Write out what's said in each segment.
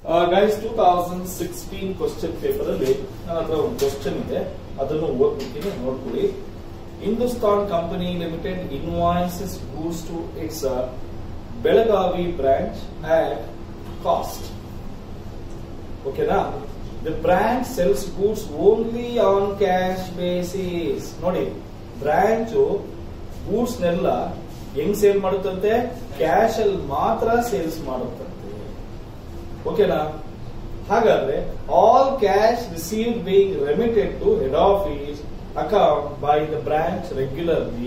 Guys two thousand sixteen question paper ಅಲ್ಲಿ ನನ್ನ ಹತ್ರ ಒಂದು ಕ್ವಶನ್ ಇದೆ ಅದನ್ನು ಓದ್ಬಿಡ್ತೀನಿ ನೋಡ್ಕೊಳ್ಳಿ Hindustan company limited invoices goods to its Belagavi branch at cost ಓಕೆನಾ the branch sells goods only on cash basis ನೋಡಿ ಬ್ರಾಂಚ್ ಗೂಡ್ಸ್ ನೆಲ್ಲ ಹೆಂಗ್ ಸೇಲ್ ಮಾಡುತ್ತಂತೆ ಕ್ಯಾಶ್ ಅಲ್ಲಿ ಮಾತ್ರ ಸೇಲ್ಸ್ ಮಾಡುತ್ತಂತೆ ಓಕೆನಾ ಹಾಗಾದ್ರೆ all cash receive being remitted to head office account by the branch regularly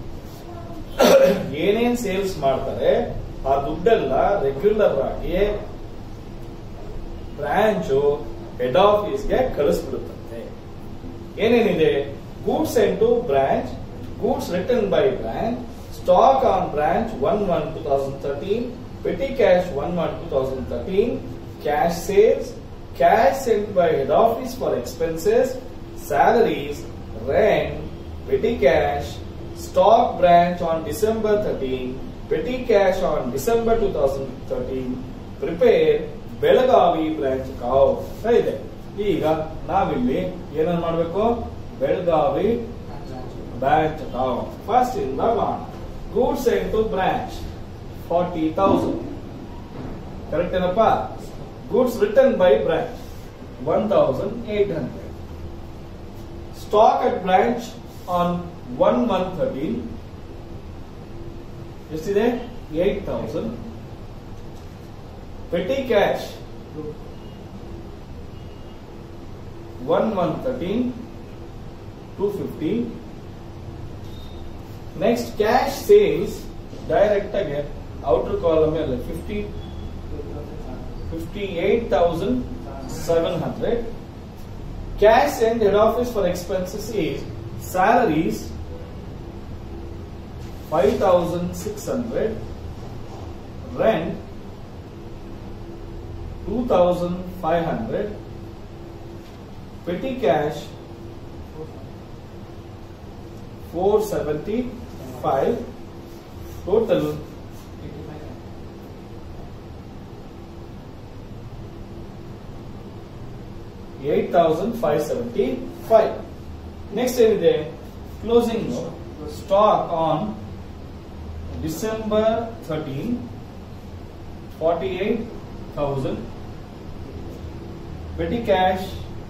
ಏನೇನ್ ಸೇಲ್ಸ್ ಮಾಡ್ತಾರೆ ಆ ದುಡ್ಡೆಲ್ಲ ರೆಗ್ಯುಲರ್ ಆಗಿ ಬ್ರಾಂಚ್ ಹೆಡ್ ಆಫೀಸ್ಗೆ ಕಳಿಸ್ಬಿಡುತ್ತಂತೆ ಏನೇನಿದೆ goods and to branch goods return by branch stock on branch one one two thousand thirteen petty cash 1 1 2013 cash sales cash sent by head office for expenses salaries rent petty cash stock branch on december 13 petty cash on december 2013 prepare Belagavi branch account ಇದೆ ಈಗ ನಾವಿಲ್ಲಿ ಏನನ್ನ ಮಾಡಬೇಕು Belagavi branch account first ಇಂದ ಮಾಡೋಣ goods and to branch forty thousand correct ಏನಪ್ಪ goods return by branch one thousand eight hundred stock at branch on one month thirteen ಎಷ್ಟಿದೆ eight thousand petty cash one month thirteen two fifteen next cash sales direct ಆಗಿ outer column ಅಲ್ಲಿ fifty fifty eight thousand seven hundred cash and head office for expenses is salaries five thousand six hundred rent two thousand five hundred petty cash four seventy five total eight thousand five seventy five next ಏನಿದೆ closing stock on December thirteen forty eight thousand petty cash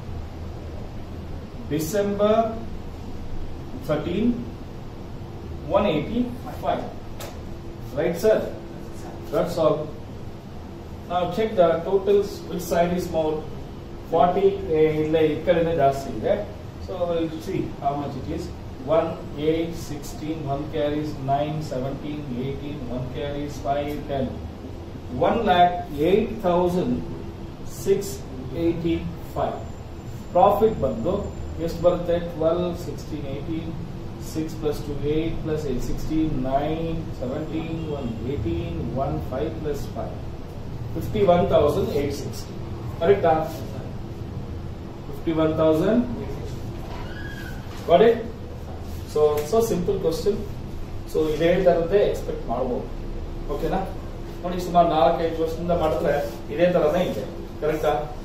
December thirteen one eighty five Right, sir? That's all. Now check the totals, which side is more? 40, eh, ಇಲ್ಲ ಈ ಕಡೆನೇ ಜಾಸ್ತಿ ಇದೆ so see how much it is one eight sixteen one carries nine seventeen eighteen one carries five ten one lakh eight thousand six eighty five profit ಬಂದು ಎಷ್ಟು ಬರುತ್ತೆ twelve sixteen eighteen six plus two eight plus eight sixteen nine seventeen one eighteen one five plus five fifty one thousand eight sixty ಕರೆಕ್ಟಾ fifty one thousand got it so so simple question so ಇದೇ ತರದೇ expect ಮಾಡ್ಬೋದು ಓಕೆನಾ ನೋಡಿ ಸುಮಾರು ನಾಲ್ಕೈದು ವರ್ಷದಿಂದ ಮಾಡಿದ್ರೆ ಇದೇ ತರನೇ ಇದೆ ಕರೆಕ್ಟಾ